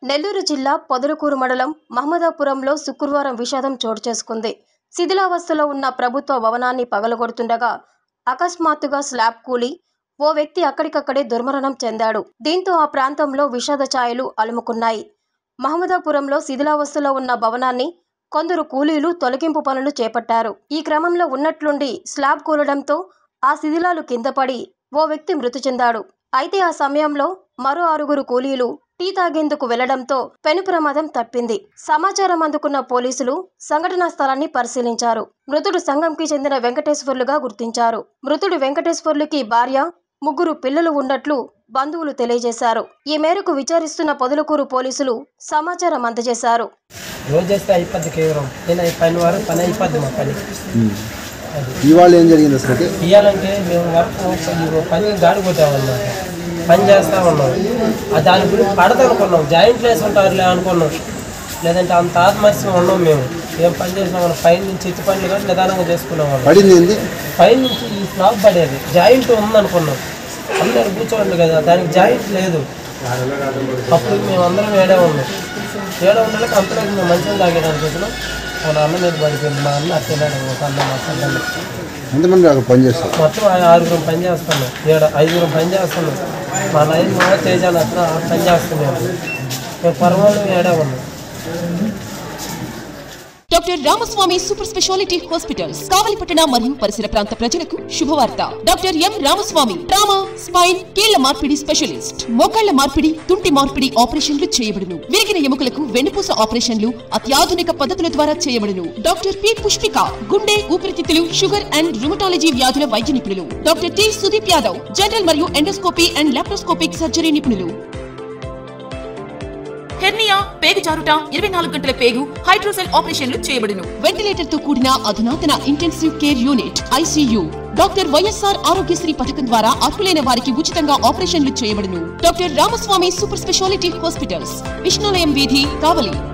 నెల్లూరు జిల్లా పొదలకూరు మండలం మహమ్మదాపురంలో శుక్రవారం విషాదం చోటు చేసుకుంది శిథిలావస్థలో ఉన్న ప్రభుత్వ భవనాన్ని పగలగొడుతుండగా అకస్మాత్తుగా స్లాబ్ కూలి ఓ వ్యక్తి అక్కడికక్కడే దుర్మరణం చెందాడు దీంతో ఆ ప్రాంతంలో విషాద ఛాయలు అలుముకున్నాయి మహమ్మదాపురంలో శిథిలావస్థలో ఉన్న భవనాన్ని కొందరు కూలీలు తొలగింపు పనులు చేపట్టారు ఈ క్రమంలో ఉన్నట్లుండి స్లాబ్ కూలడంతో ఆ శిథిలాలు కింద పడి ఓ వ్యక్తి మృతి చెందాడు అయితే ఆ సమయంలో మరో ఆరుగురు కూలీలు టీ తాగేందుకు వెళ్లడంతో పెను ప్రమాదం తప్పింది సమాచారం అందుకున్న పోలీసులు సంఘటనా స్థలాన్ని పరిశీలించారు మృతుడు సంఘంకి చెందిన వెంకటేశ్వర్లుగా గుర్తించారు మృతుడు వెంకటేశ్వర్లుకి భార్య ముగ్గురు పిల్లలు ఉన్నట్లు బంధువులు తెలియజేశారు ఈ మేరకు విచారిస్తున్న పొదలకూరు పోలీసులు సమాచారం అందజేశారు రోజు చేస్తే అయిపోద్ది కేవలం నేను పని వారం పని అయిపోద్ది మా పని అది ఇవాళ ఏం జరిగింది అసలు ఇవ్వాలంటే మేము వర్క్ ఈ పని గాడి కొట్టామన్నమాట పని చేస్తా ఉన్నాం ఆ దాని గురించి పడదనుకున్నాం జాయింట్లు వేసి ఉంటారులే అనుకున్నాం లేదంటే అంత ఆత్మహత్యం ఉన్నాం మేము ఏం పని చేసినా మనం పైన నుంచి ఎత్తి పనులు కానీ నిదానంగా చేసుకున్నాం వాళ్ళం పడింది ఏంది పైన నుంచి ఈ స్లాబ్ పడేది జాయింట్ ఉందనుకున్నాం అందరు కూర్చోండి కదా దానికి జాయింట్ లేదు అప్పుడు మేము అందరం ఏడే ఉన్నాం ఏడే ఉండలేక అంతలోకి మేము మంచిగా తాగేదానికి వచ్చినాం మా నాన్న మీద పడిపోయింది మా అన్న అట్టినాడు ఒక అన్న మా అన్న ఎంతమంది అక్కడ పనిచేస్తారు మొత్తం ఆ ఆరుగురం పని చేస్తున్నాం ఏడు ఐదుగురం పని చేస్తున్నాం మా నాయన మా తేజ అట్లా పని చేస్తున్నాం మేము పర్వాలేదు ఏడే ఉన్నాం doctor Ramaswamy super speciality hospitals కావలిపట్టణ మరియు పరిసర ప్రాంత ప్రజలకు శుభవార్త doctor M Ramaswamy trauma spine కీళ్ల మార్పిడి స్పెషలిస్ట్ మోకాళ్ల మార్పిడి తుంటి మార్పిడి ఆపరేషన్లు చేయబడును విరిగిన ఎముకలకు వెన్నుపూస ఆపరేషన్లు అత్యాధునిక పద్ధతుల ద్వారా చేయబడును డాక్టర్ పి పుష్పిక గుండె ఊపిరితిత్తులు షుగర్ అండ్ రుమటాలజీ వ్యాధుల వైద్య నిపుణులు doctor T Sudeep Yadav general మరియు ఎండోస్కోపీ అండ్ లాప్రోస్కోపిక్ సర్జరీ నిపుణులు హెర్నియా పేగు జారుట ఇరవై నాలుగు గంటల పేగు హైడ్రోసెల్ ఆపరేషన్లు చేయబడును వెంటిలేటర్ తో కూడిన అధునాతన intensive care unit ICU doctor YSR Aarogyasri పథకం ద్వారా అర్హులైన వారికి ఉచితంగా ఆపరేషన్లు చేయబడును doctor Ramaswamy super speciality hospitals Vishnulayam వీధి కావలి